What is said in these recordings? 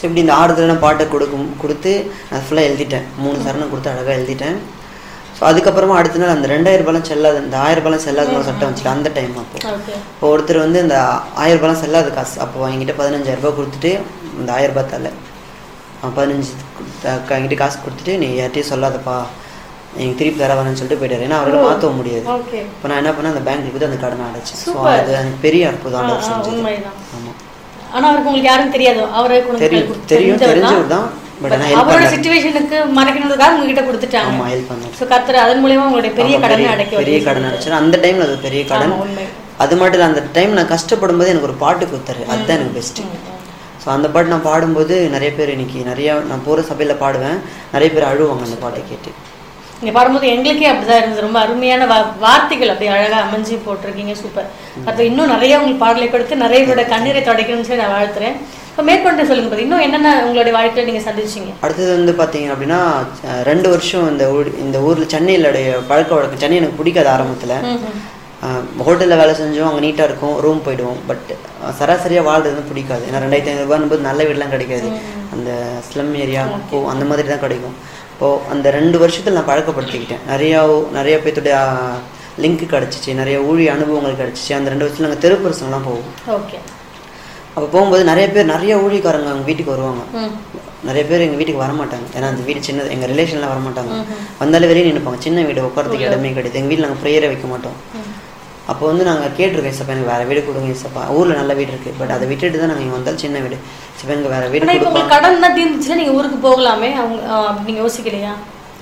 இப்படி இந்த ஆறுதலான பாட்டை கொடுக்கும் கொடுத்து நான் ஃபுல்லாக எழுதிட்டேன் மூணு சரணம் கொடுத்து அழகாக எழுதிட்டேன் ஸோ அதுக்கப்புறமா அடுத்த நாள் அந்த ரெண்டாயிரம் ரூபாய்லாம் செல்லாது இந்த ஆயிரம் ரூபாய்லாம் செல்லாத ஒரு சட்டம் வச்சுட்டு அந்த டைம் அப்போ ஓகே இப்போ ஒருத்தர் வந்து இந்த ஆயிரம் ரூபாய்லாம் செல்லாத காசு அப்போ என்கிட்ட பதினஞ்சாயிரம் ரூபாய் கொடுத்துட்டு இந்த ஆயிரம் ரூபாய் தரல அவன் பதினஞ்சு கொடுத்த- என்கிட்ட காசு கொடுத்துட்டு நீ யார்ட்டையும் சொல்லாதப்பா எனக்கு திருப்பி தர வேணும்னு சொல்லிட்டு போயிட்டாரு ஏன்னா அவரால் மாற்றவும் முடியாது ஓகே இப்போ நான் என்ன பண்ணேன் அந்த பேங்க் கொடுத்து அந்த கடனை அடைச்சேன் ஸோ Super. அது எனக்கு பெரிய அற்புதம் ஆ, ஆண்டவர் ஆ, செஞ்சது உண்மைதான் ஆமாம் ஆனா அவருக்கு உங்களுக்கு யாரும் தெரியாது அவரே கொண்டு தெரியும் வந்து தெரியும் தெரிஞ்சவர் தெரிஞ்சவர் தான். தான் பட் But ஆனால் ஹெல்ப் அவரோட பண்ணார் சுச்சுவேஷனுக்கு மறைக்கணுன்றதுக்காக உங்ககிட்ட கொடுத்துட்டாங்க ஆமாம் ஹெல்ப் பண்ணார் ஸோ கர்த்தர் அதன் மூலியமா உங்களுடைய பெரிய ஆமா, கடனை அடைக்க பெரிய கடன் அடைச்சார் அந்த டைம்ல அது பெரிய கடன் ஆமா, உண்மை. அது மட்டும் இல்லை அந்த டைம் நான் கஷ்டப்படும் போது எனக்கு ஒரு பாட்டு கொடுத்தாரு அதுதான் எனக்கு பெஸ்ட்டு ஸோ அந்த பாட்டு நான் பாடும்போது நிறைய பேர் இன்னைக்கு நிறைய நான் போகிற சபையில் பாடுவேன் நிறைய பேர் அழுவாங்க அந்த பாட்டை கேட்டு நீங்க பாடும்போது எங்களுக்கே அப்படிதான் இருந்தது ரொம்ப அருமையான வா- வார்த்தைகள் அப்படி அழகா அமைஞ்சு போட்டிருக்கீங்க சூப்பர் அது இன்னும் நிறைய உங்களுக்கு பாடலை கொடுத்து நிறைய பேரோட கண்ணீரை தொடக்கணும்னு சொல்லி நான் வாழ்த்துறேன் இப்போ மேற்கொண்டு சொல்லுங்க பாத்தி இன்னும் என்னென்ன உங்களுடைய வாழ்க்கையில நீங்க சந்திச்சீங்க அடுத்தது வந்து பார்த்தீங்க அப்படின்னா அஹ், ரெண்டு வருஷம் இந்த ஊர் இந்த ஊரில் சென்னையிலுடைய பழக்க வழக்கம் சென்னை எனக்கு பிடிக்காது ஆரம்பத்தில் ஹோட்டலில் வேலை செஞ்சோம் அங்கே நீட்டாக இருக்கும் ரூம் போயிடுவோம் பட் சராசரியாக வாழ்றது வந்து பிடிக்காது ஏன்னா ரெண்டாயிரத்தி ஐநூறுபான்னு போது நல்ல வீடெலாம் கிடைக்காது அந்த ஸ்லம் ஏரியா பூ அந்த மாதிரி தான் கிடைக்கும் இப்போது அந்த ரெண்டு வருஷத்தில் நான் பழக்கப்படுத்திக்கிட்டேன் நிறையா நிறைய பேர்த்துடைய லிங்க் கிடச்சிச்சு நிறைய ஊழிய அனுபவங்கள் கிடச்சிச்சு அந்த ரெண்டு வருஷத்தில் நாங்கள் தெருப்பரசங்களாம் போவோம் ஓகே அப்போ போகும்போது நிறைய பேர் நிறைய ஊழியக்காரங்க அவங்க வீட்டுக்கு வருவாங்க ம் நிறைய பேர் எங்கள் வீட்டுக்கு வர மாட்டாங்க ஏன்னா அந்த வீடு சின்னது எங்கள் ரிலேஷன்லாம் வர மாட்டாங்க வந்தாலே வெளியே நினைப்பாங்க சின்ன வீடு உட்காரத்துக்கு இடமே கிடையாது எங்கள் வீட்டில் நாங்கள் ப்ரேயரை வைக்க மாட்டோம் அப்போ வந்து நாங்கள் கேட்டிருக்கோம் சப்பா எனக்கு வேறு வீடு கொடுங்க சப்பா ஊரில் நல்ல வீடு இருக்குது பட் அதை விட்டுட்டு தான் நாங்கள் இங்கே வந்தால் சின்ன வீடு சப்பா எனக்கு வேறு வீடு ஆனா இப்போ கொடுப்பா உங்களுக்கு கடன் தான் தீர்ந்துச்சுன்னா நீங்க ஊருக்கு போகலாமே அவங்க ஆ, அப்படி நீங்க யோசிக்கலையா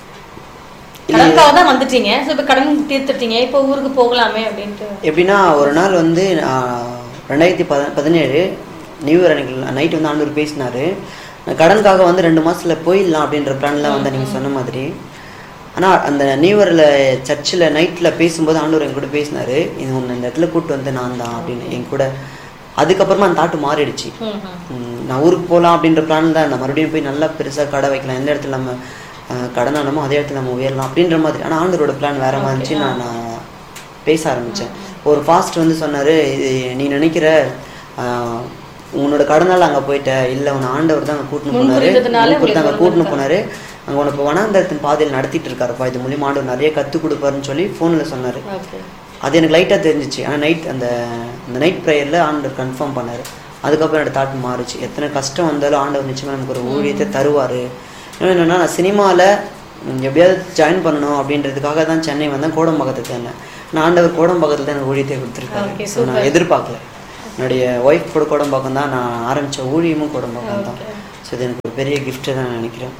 கடனுக்காக தான் வந்துட்டீங்க ஸோ இப்போ கடன் தீர்த்துட்டீங்க இப்போ ஊருக்கு போகலாமே அப்படின்ட்டு எப்படின்னா ஒரு நாள் வந்து ஆஹ், ரெண்டாயிரத்தி பத பதினேழு நியூ இயர் அன்னைக்கு நைட் வந்து ஆண்டவர் பேசினாரு நான் கடனுக்காக வந்து ரெண்டு மாசத்துல போயிடலாம் அப்படின்ற பிளான்லாம் வந்து நீங்கள் சொன்ன மாதிரி ஆனால் அந்த நியூ இயரில் சர்ச்சில் நைட்டில் பேசும்போது ஆண்டவர் என் கூட பேசினாரு இது உன்னை இந்த இடத்துல கூப்பிட்டு வந்து நான் தான் அப்படின்னு என் கூட அதுக்கப்புறமா அந்த தாட்டு மாறிடுச்சு ம் ம் ம், நான் ஊருக்கு போகலாம் அப்படின்ற பிளான் தான் நான் மறுபடியும் போய் நல்லா பெருசாக கடை வைக்கலாம் எந்த இடத்துல நம்ம அஹ், கடனானமோ அதே இடத்துல நம்ம உயரலாம் அப்படின்ற மாதிரி ஆனால் ஆண்டவரோட பிளான் வேற மாதிரி இருந்துச்சு நான் நான் பேச ஆரம்பித்தேன் ஒரு ஃபாஸ்ட் வந்து சொன்னார் நீ நினைக்கிற அஹ், உன்னோட கடனால அங்கே போயிட்ட இல்லை உன்னை ஆண்டவர் தான் அங்கே கூட்டின்னு போனாரு முன்குறித்ததுனால முன்குறித்து அங்கே உங்களுக்கு கூட்டின்னு போனாரு அங்கே உனக்கு வனாந்தரத்தின் பாதையில் நடத்திட்டு இருக்காருப்பா இது மூலியமா ஆண்டவர் நிறைய கற்றுக் கொடுப்பாருன்னு சொல்லி ஃபோனில் சொன்னார் ஓகே அது எனக்கு லைட்டாக தெரிஞ்சிச்சு ஆனால் நைட் அந்த அந்த நைட் ப்ரேயரில் ஆண்டவர் கன்ஃபார்ம் பண்ணார் அதுக்கப்புறம் என்னோட தாட் மாறுச்சு எத்தனை கஷ்டம் வந்தாலும் ஆண்டவர் நிச்சயமாக நமக்கு ஒரு ஊழியத்தை தருவார் இன்னும் என்னென்னா நான் சினிமாவில் எப்படியாவது ஜாயின் பண்ணணும் அப்படின்றதுக்காக தான் சென்னை வந்தேன் கோடம்பாக்கத்துக்கு வந்தேன் நான் ஆண்டவர் கோடம்பாக்கத்தில் தான் எனக்கு ஊழியத்தை Okay, கொடுத்துருக்காரு ஸோ நான் எதிர்பார்க்கல என்னுடைய ஒய்ஃப் கூட கோடம்பாக்கம் தான் நான் ஆரம்பித்த ஊழியமும் கோடம்பாக்கம் தான் ஸோ இது எனக்கு ஒரு பெரிய கிஃப்ட்டு தான் நான் நினைக்கிறேன்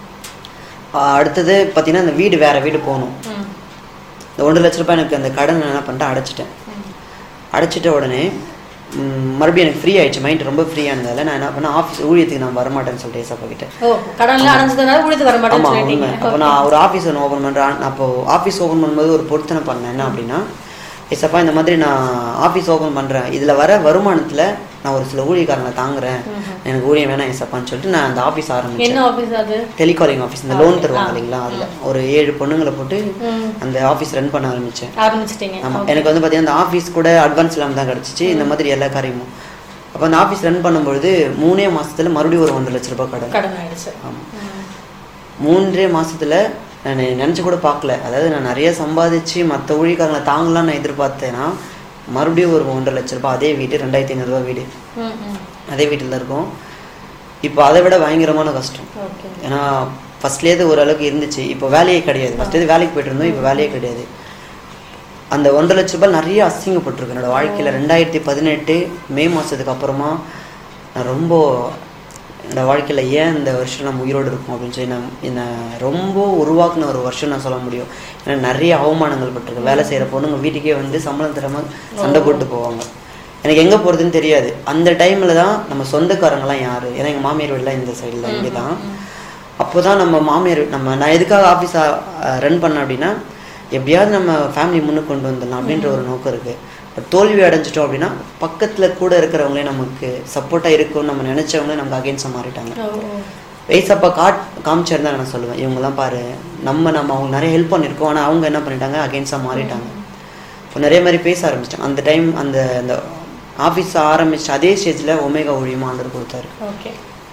ஆஹ் அடுத்தது பார்த்தீங்கன்னா இந்த வீடு வேறு வீடு போகணும் ம் இந்த ஒன்றரை லட்ச ரூபாய் எனக்கு அந்த கடன் நான் என்ன பண்ணிட்டேன் அடைச்சிட்டேன் அடைச்சிட்ட உடனே ம், மறுபடியும் எனக்கு ஃப்ரீ ஆயிடுச்சு மைண்ட் ரொம்ப ஃப்ரீயாக இருந்ததால நான் என்ன பண்ணேன் ஆஃபீஸ் ஊழியத்துக்கு நான் வரமாட்டேன்னு சொல்லிட்டு ஏசப்பா கிட்ட ஓ கடன்ல அடைஞ்சதுனால உழுது வர மாட்டேன்னு ஆமாம் சொல்லிட்டீங்க உண்மை அப்போ நான் ஒரு ஆஃபீஸ் ஒன்று ஓப்பன் பண்ணுறேன் அப்போ ஆஃபீஸ் ஓப்பன் பண்ணும்போது ஒரு பொருத்தனை பண்ணேன் என்ன அப்படின்னா ஏசப்பா இந்த மாதிரி நான் ஆஃபீஸ் ஓப்பன் பண்ணுறேன் இதில் வர வருமானத்தில் நான் ஒரு சில ஊழியக்காரங்களை தாங்குறேன் எனக்கு ஊழியம் வேணாம் ஏசப்பான்னு சொல்லிட்டு நான் அந்த ஆஃபீஸ் ஆரம்பிச்சேன் என்ன ஆபீஸ் அது டெலிகாலிங் ஆஃபீஸ் இந்த லோன் தருவாங்க இல்லைங்களா அதில் ஒரு ஏழு பொண்ணுங்களை போட்டு ம் அந்த ஆஃபீஸ் ரன் பண்ண ஆரம்பித்தேன் ஆரம்பிச்சிட்டீங்க ஆமாம் எனக்கு வந்து பார்த்தீங்கன்னா அந்த ஆஃபீஸ் கூட அட்வான்ஸ் இல்லாமல் தான் கிடச்சிச்சு இந்த மாதிரி எல்லா காரியமும் அப்போ அந்த ஆஃபீஸ் ரன் பண்ணும்பொழுது மூணே மாசத்துல மறுபடியும் ஒரு ஒன்றரை லட்ச ரூபாய் கடன் கடன் ஆயிடுச்சு ஆமாம் ம். மூன்றே மாசத்துல நான் நினச்சி கூட பார்க்கல அதாவது நான் நிறைய சம்பாதிச்சு மற்ற ஊழியக்காரங்களை தாங்கலாம்னு நான் எதிர்பார்த்தேன்னா மறுபடியும் ஒரு ஒன்றரை லட்ச ரூபாய் அதே வீடு ரெண்டாயிரத்தி ஐநூறுரூவா வீடு ம் ம் அதே வீட்டில் தான் இருக்கோம் இப்போ அதை விட பயங்கரமான கஷ்டம் ஓகே ஏன்னா ஃபர்ஸ்ட்லேயே ஓரளவுக்கு இருந்துச்சு இப்போ வேலையே கிடையாது ஃபஸ்ட்டு வேலைக்கு போயிட்டு இருந்தோம் இப்போ வேலையே கிடையாது அந்த ஒன்றரை லட்ச ரூபாய் நிறைய அசிங்கப்பட்டிருக்கு என்னோட வாழ்க்கையில் ரெண்டாயிரத்தி பதினெட்டு மே மாதத்துக்கு அப்புறமா நான் ரொம்ப என்னோட வாழ்க்கையில் ஏன் இந்த வருஷம் நம்ம உயிரோடு இருக்கோம் அப்படின்னு சொல்லி நான் என்னை ரொம்ப உருவாக்குன ஒரு வருஷம் நான் சொல்ல முடியும் ஏன்னா நிறைய அவமானங்கள் பட்டிருக்கு வேலை செய்கிற பொண்ணுங்க வீட்டுக்கே வந்து சம்பளம் தராமல் சண்டை போட்டு போவாங்க எனக்கு எங்கே போகிறதுன்னு தெரியாது அந்த டைமில் தான் நம்ம சொந்தக்காரங்களாம் யார் ஏன்னா எங்கள் மாமியார் வீடுலாம் இந்த சைடில் இங்கே தான் அப்போ தான் நம்ம மாமியார் நம்ம நான் எதுக்காக ஆஃபீஸ் ரன் பண்ணேன் அப்படின்னா எப்படியாவது நம்ம ஃபேமிலி முன்னுக்கு கொண்டு வந்துடலாம் அப்படின்ற ஒரு நோக்கம் இருக்குது பட் தோல்வி அடைஞ்சிட்டோம் அப்படின்னா பக்கத்தில் கூட இருக்கிறவங்களே நமக்கு சப்போர்ட்டாக இருக்கும்னு நம்ம நினச்சவங்களே நமக்கு அகேன்ஸ்டாக மாறிட்டாங்க ஓ ஓ. வயசப்பா காட் காமிச்சிருந்தா நான் சொல்லுவேன் இவங்கெல்லாம் பாரு நம்ம நம்ம அவங்க நிறைய ஹெல்ப் பண்ணியிருக்கோம் ஆனால் அவங்க என்ன பண்ணிட்டாங்க அகேன்ஸ்டாக மாறிட்டாங்க இப்போ நிறைய மாதிரி பேச ஆரம்பிச்சிட்டாங்க அந்த டைம் அந்த அந்த ஆஃபீஸ் ஆரம்பிச்ச அதே ஸ்டேஜில் ஒமேகா ஊழியமாக ஆண்டர் கொடுத்தாரு ஓகே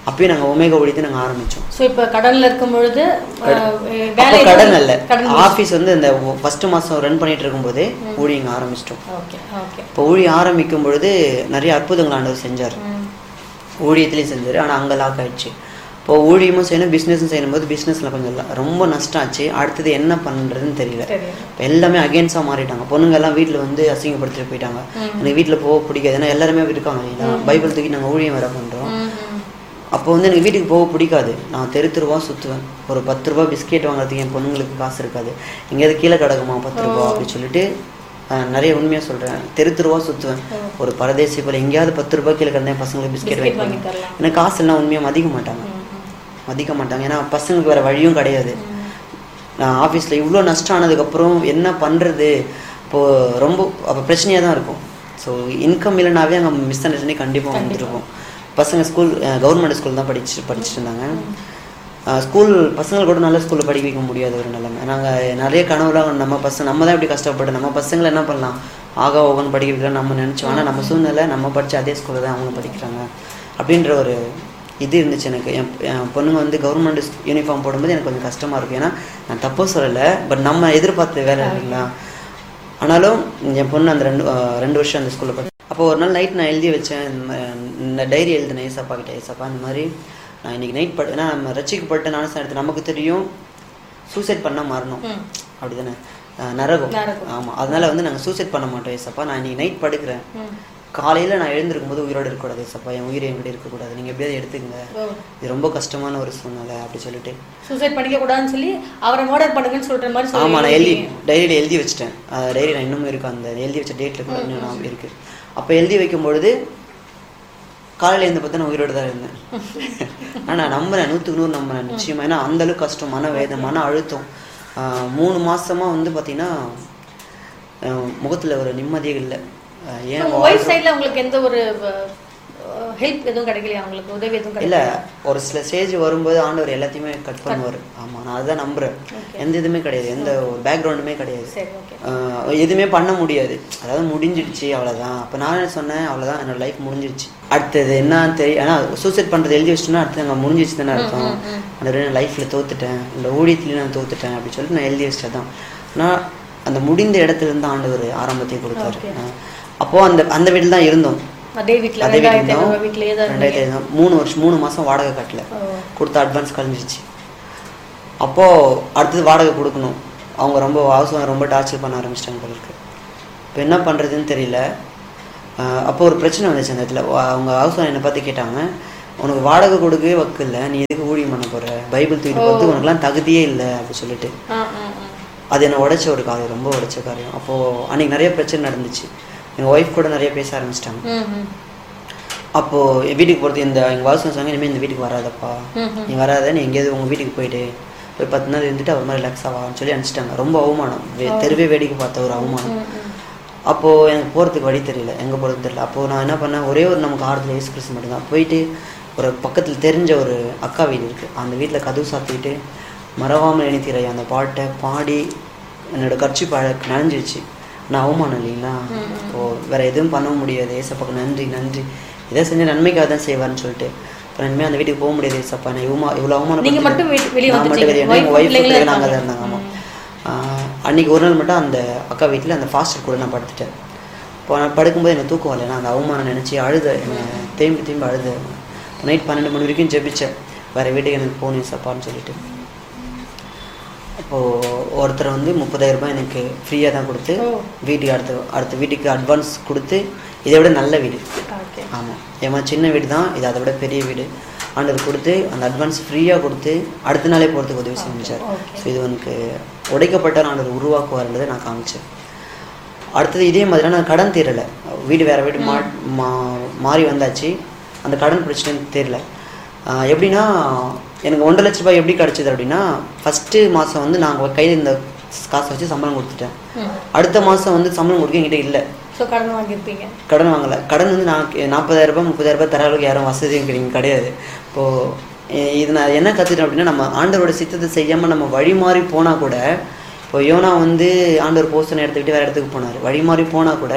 அப்பயும் நாங்கள் ஒமேகா ஊழியத்தை நாங்கள் ஆரம்பித்தோம் ஸோ இப்போ கடன்ல இருக்கும் பொழுது அஹ், அப்போ வேலை கடன் அல்ல கடன் ஆஃபீஸ் வந்து இந்த ஃபர்ஸ்ட் மாதம் ரன் பண்ணிட்டு இருக்கும்போதே ஊழியங்க ஆரம்பிச்சிட்டோம் ஓகே ஓகே இப்போ ஊழியம் ஆரம்பிக்கும் பொழுது நிறைய அற்புதங்கள் ஆண்டவர் செஞ்சார் ஊழியத்துலேயும் செஞ்சார் ஆனால் அங்கே லாக் ஆயிடுச்சு இப்போ ஊழியமும் செய்யணும் பிஸ்னஸும் செய்யும் போது பிஸ்னஸில் கொஞ்சம் இல்ல- ரொம்ப நஷ்டம் ஆச்சு அடுத்தது என்ன பண்ணுறதுன்னு தெரியல தெரியும் இப்போ எல்லாமே அகேன்ஸ்டாக மாறிட்டாங்க பொண்ணுங்க எல்லாம் வீட்டில் வந்து அசிங்கப்படுத்திட்டு போயிட்டாங்க எனக்கு வீட்டில் போக பிடிக்காது ஏன்னா எல்லாருமே இருக்காங்க இல்லைங்களா பைபிள் தூக்கி நாங்கள் ஊழியம் வேற பண்ணுறோம் ம், ம். அப்போ வந்து எனக்கு வீட்டுக்கு போக பிடிக்காது நான் தெரு தெருவா சுற்றுவேன் ஒரு பத்து ரூபா பிஸ்கெட் வாங்குறதுக்கு என் பொண்ணுங்களுக்கு காசு இருக்காது எங்கேயாவது கீழே கிடக்குமா பத்து ரூபா அப்படி சொல்லிட்டு அஹ், நிறைய உண்மையாக சொல்கிறேன் தெரு தெருவா சுற்றுவேன் ஒரு பரதேசி போல எங்கேயாவது பத்து ரூபாய் கீழே கிடந்தேன் பசங்களுக்கு பிஸ்கெட் பிஸ்கெட் வாங்கி வாங்கி தரலாம் எனக்கு காசு எல்லாம் உண்மையாக மதிக்க மாட்டாங்க ம், ம். மதிக்க மாட்டாங்க ஏன்னா பசங்களுக்கு வேற வழியும் கிடையாது நான் ஆஃபீஸில் இவ்வளோ நஷ்டம் ஆனதுக்கப்புறம் என்ன பண்ணுறது இப்போது ரொம்ப அப்போ பிரச்சனையாக தான் இருக்கும் ஸோ இன்கம் இல்லைனாவே அங்கே மிஸ் அண்டர்ஸ்டாண்டிங் கண்டிப்பாக வந்துருக்கும் பசங்க ஸ்கூல் கவர்மெண்ட் ஸ்கூல் தான் படிச்சு படிச்சுட்டு இருந்தாங்க ஸ்கூல் பசங்களை கூட நல்ல ஸ்கூலில் படிக்க வைக்க முடியாத ஒரு நிலைமை நாங்கள் நிறைய கனவுலாம் நம்ம பசங்க நம்ம தான் இப்படி கஷ்டப்பட்டு நம்ம பசங்களை என்ன பண்ணலாம் ஆகா ஓகன் படிக்க வைக்கலாம் நம்ம நினச்சோம் ஆனால் நம்ம சூழ்நிலை நம்ம படித்த அதே ஸ்கூலில் தான் அவங்க படிக்கிறாங்க அப்படின்ற ஒரு இது இருந்துச்சு எனக்கு என் என் பொண்ணுங்க வந்து கவர்மெண்ட் யூனிஃபார்ம் போடும்போது எனக்கு கொஞ்சம் கஷ்டமாக இருக்கும் ஏன்னா நான் தப்பு சொல்லலை பட் நம்ம எதிர்பார்த்த வேலை இல்லைங்களா ஆனாலும் என் பொண்ணு அந்த ரெண்டு அஹ், ரெண்டு வருஷம் அந்த ஸ்கூலில் படி அப்போ ஒரு நாள் நைட் நான் எழுதி வச்சேன் இந்த மாதிரி, இந்த டைரி எழுதினேன் ஏசப்பா கிட்ட ஏசப்பா இந்த மாதிரி நான் இன்னைக்கு நைட் படு ஏன்னா நம்ம ரசிக்கப்பட்ட நானும் எடுத்து நமக்கு தெரியும் சூசைட் பண்ணால் மாறணும் ம். அப்படிதானே அஹ், நரகம் நரகம். ஆமாம் அதனால வந்து நாங்கள் சூசைட் பண்ண மாட்டோம் ஏசப்பா நான் இன்னைக்கு நைட் படுக்கிறேன் ம். காலையில் நான் எழுந்திருக்கும் போது உயிரோடு இருக்கக்கூடாது ஏசப்பா என் உயிர் என்கிட்ட இருக்கக்கூடாது நீங்கள் எப்படியாவது எடுத்துக்கங்க ஓ இது ரொம்ப கஷ்டமான ஒரு சூழ்நிலை அப்படி சொல்லிட்டு சூசைட் பண்ணிக்க கூடாதுன்னு சொல்லி அவரை மர்டர் பண்ணுங்கன்னு சொல்ற மாதிரி சொல்லி ஆமாம் நான் எழுதி எழுதிருக்கீங்க. டைரியில் எழுதி வச்சிட்டேன் டைரி நான் இன்னமும் இருக்கு அந்த எழுதி வச்ச டேட்டில் கூட இன்னும் நான் இருக்கு அப்போ எழுதி வைக்கும் பொழுது காலையில் எழுந்து பார்த்தா நான் உயிரோடு தான் இருந்தேன் ஆனால் நான் நம்புறேன் நூற்றுக்கு நூறு நம்புறேன் நிச்சயமா ஏன்னா அந்த அளவுக்கு கஷ்டம் மன வேதனை மன அழுத்தம் ஆஹ் மூணு மாசமா வந்து பார்த்தீங்கன்னா முகத்தில் ஒரு நிம்மதியே இல்லை ஆஹ் ஏன் உங்க ஒய்ஃப் சைடுல உங்களுக்கு எந்த ஒரு ஹெல்ப் எதுவும் கிடைக்கலையா உங்களுக்கு உதவி எதுவும் இல்ல கிடைக்கல ஒரு சில ஸ்டேஜ் வரும்போது ஆண்டவர் எல்லாத்தையுமே கட் பண்ணுவார் ஆமா நான் அதுதான் நம்புறேன் எந்த இதுவுமே கிடையாது எந்த ஒரு பேக்ரவுண்டுமே கிடையாது சரி ஓகே ஆஹ் எதுவுமே பண்ண முடியாது அதாவது முடிஞ்சிடுச்சு அவ்வளவுதான் அப்ப நான் என்ன சொன்னேன் அவ்வளவுதான் என்னோட லைஃப் முடிஞ்சிடுச்சு அடுத்தது என்னன்னு தெரியும் ஆனா சூசைட் பண்றது எழுதி வச்சுட்டோம்னா அடுத்து அங்கே முடிஞ்சிச்சு தானே அர்த்தம் அந்த லைஃப்ல தோத்துட்டேன் இந்த ஊழியத்துலயும் நான் தோத்துட்டேன் அப்படின்னு சொல்லிட்டு நான் எழுதி வச்சிட்டேன் தான் நான் அந்த முடிந்த இடத்துல இருந்து ஆண்டவர் ஆரம்பத்தை கொடுத்தாரு Okay. ஆஹ் அப்போ அந்த அந்த வீட்டில் தான் இருந்தோம் அதே வீட்ல அதே வீட்டில் ரெண்டாயிரத்தி ஐநூறு இருந்தோம் வீட்லயே தான் ரெண்டாயிரத்தி இருந்தீங்க. ஐநூறு மூணு வருஷம் மூணு மாசம் வாடகை கட்டல ஓ. கொடுத்த அட்வான்ஸ் கழிஞ்சிருச்சு அப்போ அடுத்தது வாடகை கொடுக்கணும் அவங்க ரொம்ப அவசரம் ரொம்ப டார்ச்சர் பண்ண ஆரம்பிச்சிட்டாங்க போல இருக்கு இப்போ என்ன பண்றதுன்னு தெரியல ஆஹ் அப்போ ஒரு பிரச்சனை வந்துச்சு அந்த இடத்துல வா- அவங்க அவசரம் என்னை பார்த்து கேட்டாங்க உனக்கு வாடகை கொடுக்கவே வக்கு இல்லை நீ எதுக்கு ஊழியம் பண்ண போற பைபிள் தூக்கிட்டு போகிறது உனக்குலாம் தகுதியே இல்லை அப்படி சொல்லிட்டு ஆ, ஆ, ஆ. அது என்னை உடைச்ச ஒரு காரியம் ரொம்ப உடைச்ச காரியம் அப்போது அன்னைக்கு நிறைய பிரச்சனை நடந்துச்சு எங்கள் ஒய்ஃப் கூட நிறைய பேச ஆரம்பிச்சிட்டாங்க ம், ம். அப்போது என் வீட்டுக்கு போகிறது இந்த எங்கள் வாசம் சொன்னாங்க இனிமேல் இந்த வீட்டுக்கு வராதப்பா ம், ம். நீ வராத நீ எங்கேயாவது உங்கள் வீட்டுக்கு போயிட்டு போய் பத்து நாள் இருந்துட்டு அவர் மாதிரி ரிலாக்ஸ் ஆவான்னு சொல்லி அனுப்பிச்சிட்டாங்க ரொம்ப அவமானம் வே- தெருவே வேடிக்கை பார்த்த ஒரு அவமானம் ம், ம். அப்போது எனக்கு போகிறதுக்கு வழி தெரியல எங்கே போகிறதுன்னு தெரியல அப்போது நான் என்ன பண்ணேன் ஒரே ஒரு நமக்கு ஆறுதல் ஏசு கிறிஸ்து மட்டும்தான் போயிட்டு ஒரு பக்கத்தில் தெரிஞ்ச ஒரு அக்கா வீடு இருக்குது அந்த வீட்டில் கதவு சாத்திட்டு மறவாமல் இணைத்திரை அந்த பாட்டை பாடி என்னோட கட்சி பழ நனைஞ்சிருச்சு நான் அவமானம் இல்லைங்களா இப்போது வேறு எதுவும் பண்ண முடியாது ஏசப்பாக்கு நன்றி நன்றி இதை செஞ்ச நன்மைக்காக தான் செய்வார்னு சொல்லிட்டு அப்புறம் இனிமேல் அந்த வீட்டுக்கு போக முடியாது ஏசப்பா நான் இவ்வளோ இவ்வளோ அவமானம் நீங்க மட்டும் வீட்டு- வெளிய நான் மட்டும் வந்துட்டீங்க. வெளியே wife, எங்கள் ஒய்ஃப் பிள்ளைங்களா நாங்கள் தான் இருக்காங்க. இருந்தாங்க ஆமாம் ஆஹ் அன்னைக்கு ஒரு நாள் மட்டும் அந்த அக்கா வீட்டில் அந்த ஃபாஸ்டர் கூட நான் படுத்துட்டேன் இப்போ நான் படுக்கும்போது எனக்கு தூக்கம் வரல நான் அந்த அவமானம் நினச்சி அழுத என்னை திரும்பி திரும்பி அழுத நைட் பன்னெண்டு மணி வரைக்கும் ஜெபிச்சேன் வேறு வீட்டுக்கு எனக்கு போகணும் சப்பான்னு சொல்லிட்டு அப்போது ஒருத்தர் வந்து முப்பதாயிரம் ரூபாய் எனக்கு ஃப்ரீயாக தான் கொடுத்து ஓ. வீட்டுக்கு அடுத்த அடுத்த வீட்டுக்கு அட்வான்ஸ் கொடுத்து இதை விட நல்ல வீடு ஓகே ஆமாம் ஏமா சின்ன வீடு தான் இது அதை விட பெரிய வீடு ஆண்டவர் கொடுத்து அந்த அட்வான்ஸ் ஃப்ரீயாக கொடுத்து அடுத்த நாளே போகிறதுக்கு உதவி செஞ்சார் okay. ஸோ இது எனக்கு உடைக்கப்பட்ட ஆண்டவர் உருவாக்குவார்ன்றதை நான் காமிச்சேன் அடுத்தது இதே மாதிரி நான் கடன் தீரலை வீடு வேறு வீடு மா மா- மாறி வந்தாச்சு அந்த கடன் பிரச்சனை தெரியல ஆஹ் எப்படின்னா எனக்கு ஒன்றரை லட்ச ரூபாய் எப்படி கிடச்சிது அப்படின்னா ஃபஸ்ட்டு மாதம் வந்து நாங்கள் கையில் இந்த காசை வச்சு சம்பளம் கொடுத்துட்டேன் ம். அடுத்த மாதம் வந்து சம்பளம் கொடுக்க என்கிட்ட இல்லை ஸோ கடன் வாங்கியிருப்பீங்க கடன் வாங்கலை கடன் வந்து நான் நாற்பதாயிரம் ரூபாய் முப்பதாயிரம் ரூபாய் தர அளவுக்கு யாரும் வசதியும் கிடையாது கிடையாது இப்போது இது நான் என்ன கற்றுட்டேன் அப்படின்னா நம்ம ஆண்டவரோட சித்தத்தை செய்யாமல் நம்ம வழி மாறி போனால் கூட இப்போ யோனா வந்து ஆண்டவர் போஸ்டனை எடுத்துக்கிட்டு வேறு இடத்துக்கு போனார் வழி மாறி போனால் கூட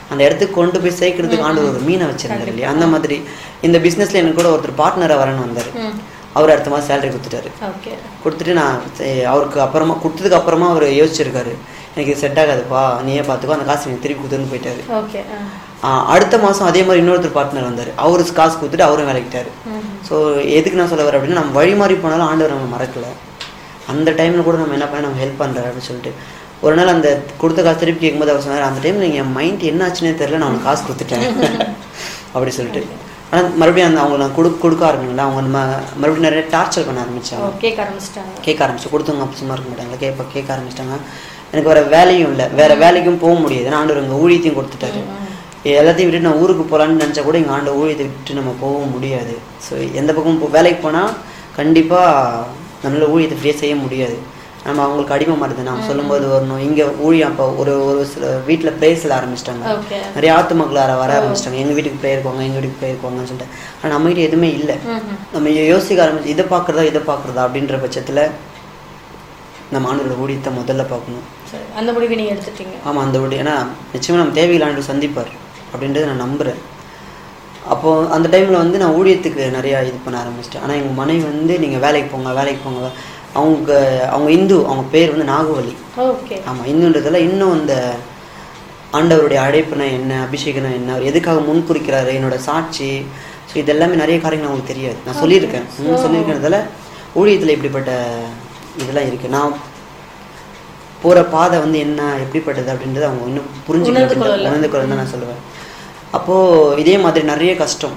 அந்த இடத்துக்கு கொண்டு போய் சேர்க்கறதுக்கு ஆண்டவர் ஒரு மீனை வச்சிருந்தாரு இல்லையா அந்த மாதிரி இந்த பிஸ்னஸ்ல எனக்கு கூட ஒருத்தர் பார்ட்னராக வரேன்னு வந்தார் ம் அவர் அடுத்த மாதம் சேலரி கொடுத்துட்டாரு ஓகே கொடுத்துட்டு நான் சரி, அவருக்கு அப்புறமா கொடுத்ததுக்கு அப்புறமா அவர் யோசிச்சிருக்காரு எனக்கு இது செட் ஆகாதுப்பா நீயே பார்த்துக்கோ அந்த காசு எனக்கு திருப்பி கொடுத்துன்னு போயிட்டாரு ஓகே ஆ ஆ, அடுத்த மாதம் அதே மாதிரி இன்னொருத்தர் பார்ட்னர் வந்தார் அவரு காசு கொடுத்துட்டு அவரும் வேலைக்கிட்டாரு ம் ஸோ எதுக்கு நான் சொல்ல வரேன் அப்படின்னா நம்ம வழி மாறி போனாலும் ஆண்டவர் நம்ம மறக்கல அந்த டைமில் கூட நம்ம என்ன பண்ண நம்ம ஹெல்ப் பண்ணுறாரு அப்படின்னு சொல்லிட்டு ஒரு நாள் அந்த கொடுத்த காசு திருப்பி கேட்கும்போது அவர் சொன்னார் அந்த டைமில் என் மைண்ட் என்ன ஆச்சுன்னே தெரியல நான் அவனுக்கு காசு கொடுத்துட்டேன் அப்படி சொல்லிட்டு ஆனால் மறுபடியும் அந்த அவங்க நான் கொடுக்க கொடுக்க ஆரம்பிங்களா அவங்க நம்ம மறுபடியும் நிறைய டார்ச்சர் பண்ண ஆரம்பிச்சாங்க ஓ கேட்க ஆரம்பிச்சிட்டாங்க கேட்க ஆரம்பிச்சு கொடுத்தவங்க அப்போ சும்மா இருக்க மாட்டாங்களா கேட்ப கேட்க ஆரம்பிச்சிட்டாங்க எனக்கு வேற வேலையும் இல்லை வேற வேலைக்கும் போக முடியாது ஏன்னா ஆண்டவர் எங்கள் ஊழியத்தையும் கொடுத்துட்டாரு எல்லாத்தையும் விட்டு நான் ஊருக்கு போகலான்னு நினச்சா கூட எங்கள் ஆண்டு ஊழியத்தை விட்டு நம்ம போகவும் முடியாது ஸோ எந்த பக்கமும் போ- வேலைக்கு போனால் கண்டிப்பாக நம்மளால ஊழியத்தை ஃப்ரீயாக செய்ய முடியாது நம்ம அவங்களுக்கு அடிமை மாறுது நான் சொல்லும்போது வரணும் இங்கே ஊழியம் அப்போ ஒரு ஒரு சில வீட்டில் ப்ரேயர்ஸில் ஆரம்பிச்சிட்டாங்க ஓகே நிறைய ஆத்து மக்கள் வர வர ஆரம்பிச்சிட்டாங்க எங்கள் வீட்டுக்கு ப்ரேயர் போங்க எங்கள் வீட்டுக்கு ப்ரேயர் போங்கன்னு சொல்லிட்டு ஆனால் நம்ம கிட்ட எதுவுமே இல்லை ம் ம் நம்ம யோசிக்க ஆரம்பிச்சு இதை பார்க்குறதா இதை பார்க்குறதா அப்படின்ற பட்சத்தில் நம்ம ஆண்டோட ஊழியத்தை முதல்ல பார்க்கணும் சரி அந்த முடிவை நீங்க எடுத்துட்டீங்க ஆமாம் அந்த ஊழியம் ஏன்னா நிச்சயமாக நம்ம தேவையில் ஆண்டு சந்திப்பார் அப்படின்றத நான் நம்புகிறேன் அப்போது அந்த டைமில் வந்து நான் ஊழியத்துக்கு நிறையா இது பண்ண ஆரம்பிச்சிட்டேன் ஆனால் எங்கள் மனைவி வந்து நீங்கள் வேலைக்கு போங்க வேலைக்கு போங்க அவங்க அவங்க இந்து அவங்க பேர் வந்து நாகவலி ஓகே ஆமாம் இந்துன்றதுல இன்னும் அந்த ஆண்டவருடைய அழைப்புனா என்ன அபிஷேகம்னா என்ன அவர் எதுக்காக முன் குறிக்கிறாரு என்னோட சாட்சி ஸோ இதெல்லாமே நிறைய காரியங்கள் அவங்களுக்கு தெரியாது நான் சொல்லியிருக்கேன் ம், சொல்லியிருக்கிறதால ஊழியத்தில் இப்படிப்பட்ட இதெல்லாம் இருக்குது நான் போகிற பாதை வந்து என்ன எப்படிப்பட்டது அப்படின்றது அவங்க இன்னும் உணர்ந்து புரிஞ்சுக்கணும் கொள்ளல. உணர்ந்து கொள்ள தான் நான் சொல்லுவேன் அப்போது இதே மாதிரி நிறைய கஷ்டம்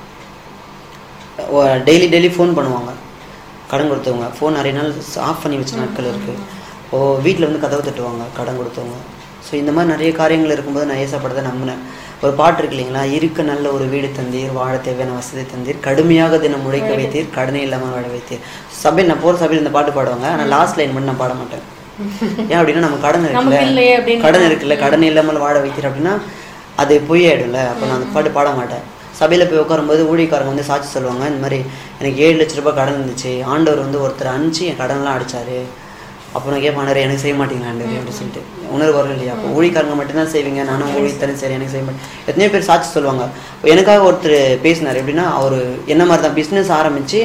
டெய்லி டெய்லி ஃபோன் பண்ணுவாங்க கடன் கொடுத்தவங்க ஃபோன் நிறைய நாள் ஆஃப் பண்ணி வச்ச நாட்கள் இருக்குது ஓ வீட்டில் வந்து கதவு தட்டுவாங்க கடன் கொடுத்தவங்க ஸோ இந்த மாதிரி நிறைய காரியங்கள் இருக்கும்போது நான் ஏசப்படத்தை நம்பினேன் ஒரு பாட்டு இருக்கு இல்லைங்களா இருக்க நல்ல ஒரு வீடு தந்தீர் வாழ தேவையான வசதி தந்தீர் கடுமையாக தினம் முழைக்க வைத்தீர் கடனே இல்லாமல் வாழ வைத்தீர் சபையில் நான் போகிற சபையில் இந்த பாட்டு பாடுவாங்க ஆனால் லாஸ்ட் லைன் மட்டும் நான் பாட மாட்டேன் ஏன் அப்படின்னா நம்ம கடன் நமக்கு இருக்குல்ல இல்லையே அப்படின்னு கடன் இருக்குல்ல கடன் இல்லாமல் வாழ வைத்தீர் அப்படின்னா அது பொய் ஆயிடும்ல அப்போ நான் அந்த பாட்டு பாட மாட்டேன் சபையில் போய் உட்காரும்போது ஊழியக்காரங்க வந்து சாட்சி சொல்லுவாங்க இந்த மாதிரி எனக்கு ஏழு லட்ச ரூபாய் கடன் இருந்துச்சு ஆண்டவர் வந்து ஒருத்தர் அனுப்பிச்சு என் கடன்லாம் அடிச்சாரு அப்போ நான் கேட்பேன் ஆண்டவரே, எனக்கு செய்ய மாட்டீங்களா ஆண்டவரே அப்படின்னு சொல்லிட்டு உணர்வு வரும் இல்லையா அப்போ ஊழியக்காரங்க மட்டும்தான் செய்வீங்க நானும் ஊழியத்தாலும் சரி எனக்கு செய்ய மாட்டேன் எத்தனையோ பேர் சாட்சி சொல்லுவாங்க இப்போ எனக்காக ஒருத்தர் பேசினார் எப்படின்னா அவர் என்ன மாதிரி தான் பிஸ்னஸ் ஆரம்பித்து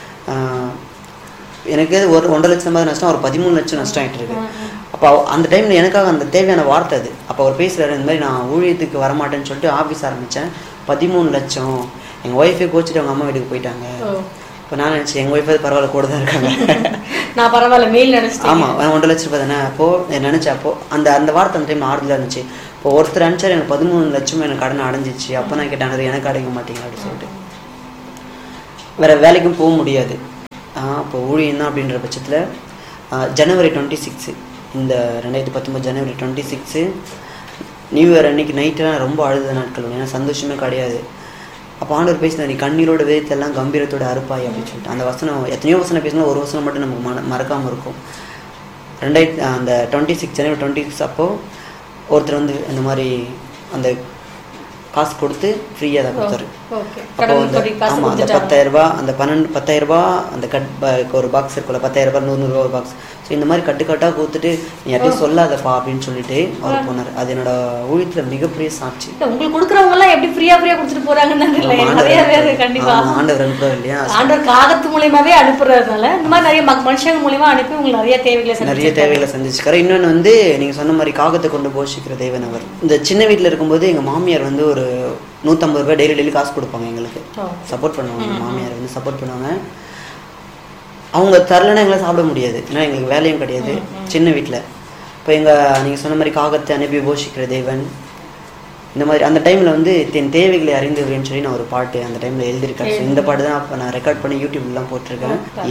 எனக்கு ஒரு ஒன்றரை லட்சம் சம்பாதி நஷ்டம் ஒரு பதிமூணு லட்சம் நஷ்டம் ஆகிட்டு இருக்கு அப்போ அவ- அந்த டைமில் எனக்காக அந்த தேவையான வார்த்தை அது அப்போ அவர் பேசுகிறாரு இந்த மாதிரி நான் ஊழியத்துக்கு வரமாட்டேன்னு சொல்லிட்டு ஆஃபீஸ் ஆரம்பித்தேன் பதிமூணு லட்சம் எங்கள் ஒய்ஃபை கோச்சிட்டு அவங்க அம்மா வீட்டுக்கு போயிட்டாங்க ஓ இப்போ நான் நினச்சேன் எங்கள் ஒய்ஃபை பரவாயில்ல கூட தான் இருக்காங்க நான் பரவாயில்ல மெயில் நினைச்சிட்டேன் ஆமாம் ஒன்றரை லட்சம் ரூபாய் தானே அப்போது நினச்சேன் அப்போ அந்த அந்த வார்த்தை அந்த டைம் ஆறுதலாக இருந்துச்சு இப்போ ஒருத்தர் அனுப்பிச்சார் எனக்கு பதிமூணு லட்சம் எனக்கு கடன் அடைஞ்சிச்சு அப்போ நான் கேட்டேன் "ஆண்டவரே, எனக்கு அடைக்க மாட்டீங்க அப்படின்னு சொல்லிட்டு வேற வேலைக்கும் போக முடியாது இப்போ ஊழியம் தான் அப்படின்ற பட்சத்தில் ஜனவரி டுவெண்ட்டி சிக்ஸு இந்த ரெண்டாயிரத்தி பத்தொம்பது ஜனவரி டுவெண்ட்டி சிக்ஸு நியூ இயர் அன்னைக்கு நைட்டெலாம் ரொம்ப அழுத நாட்கள் உண்டு. ஏன்னா சந்தோஷமே கிடையாது அப்போ ஆண்டவர் பேசினார் நீ கண்ணீரோட வேதத்தெல்லாம் கம்பீரத்தோட அறுப்பாய் அப்படின்னு சொல்லிட்டு அந்த வசனம் எத்தனையோ வசனம் பேசினா ஒரு வசனம் மட்டும் நமக்கு மன மறக்காமல் இருக்கும் ரெண்டாயிரத்தி அந்த டுவெண்ட்டி சிக்ஸ் ஜனவரி டுவெண்ட்டி சிக்ஸ் அப்போது ஒருத்தர் வந்து இந்த மாதிரி அந்த காசு கொடுத்து ஃப்ரீயாக தான் கொடுத்தாரு ஓகே அப்போ கடவுள் வந்து சொல்லி காசு ஆமாம் அந்த கொடுத்துட்டாங்க பத்தாயிரம் ரூபாய் அந்த பன்னெண்டு பத்தாயிரம் ரூபாய் அந்த கட் ப- ஒரு பாக்ஸ் இருக்குல்ல பத்தாயிரம் ரூபாய் நூறு நூறுரூவா ஒரு பாக்ஸ் ஸோ இந்த மாதிரி கட்டு கட்டாக கொடுத்துட்டு நீ யார்ட்டையும் சொல்லாதப்பா அப்படின்னு சொல்லிட்டு அவர் போனார் அது என்னோட ஊழியத்தில் மிகப்பெரிய சாட்சி இல்ல, உங்களுக்கு கொடுக்குறவங்க எல்லாம் எப்படி ஃப்ரீயா ஃப்ரீயா கொடுத்துட்டு போறாங்கன்னு தான் தெரியல ஆமா, எனக்கு நிறைய ஆண்டவர் பேர் கண்டிப்பா ஆமா, ஆண்டவர் அனுப்புறாரு இல்லையா ஆண்டவர் காகத்து மூலியமாவே அனுப்புறதுனால இந்த மாதிரி நிறைய மக்- மனுஷங்க மூலியமா அனுப்பி உங்களுக்கு நிறைய தேவைகளை நிறைய சந்திச்சிருக்காரு. தேவைகளை சந்திச்சுக்காரு இன்னொன்று வந்து நீங்கள் சொன்ன மாதிரி காகத்தை கொண்டு போஷிக்கிற தேவன் அவர் இந்த சின்ன வீட்டில் இருக்கும்போது எங்கள் மாமியார் வந்து ஒரு நூற்றம்பது ரூபாய் டெய்லி டெய்லி காசு கொடுப்பாங்க எங்களுக்கு ஓ. சப்போர்ட் பண்ணுவாங்க எங்க மாமியார் வந்து சப்போர்ட் பண்ணுவாங்க அவங்க தரலன்னா எங்களால் சாப்பிட முடியாது ஏன்னா எங்களுக்கு வேலையும் கிடையாது சின்ன வீட்டில் இப்போ எங்கள் நீங்கள் சொன்ன மாதிரி காகத்தை அனுப்பி போஷிக்கிற தேவன் இந்த மாதிரி அந்த டைமில் வந்து என் தேவைகளை அறிந்து சொல்லி நான் ஒரு பாட்டு அந்த டைமில் எழுதியிருக்கேன் So, இந்த பாட்டு தான் அப்போ நான் ரெக்கார்ட் பண்ணி யூடியூப்லாம் போட்டிருக்கேன்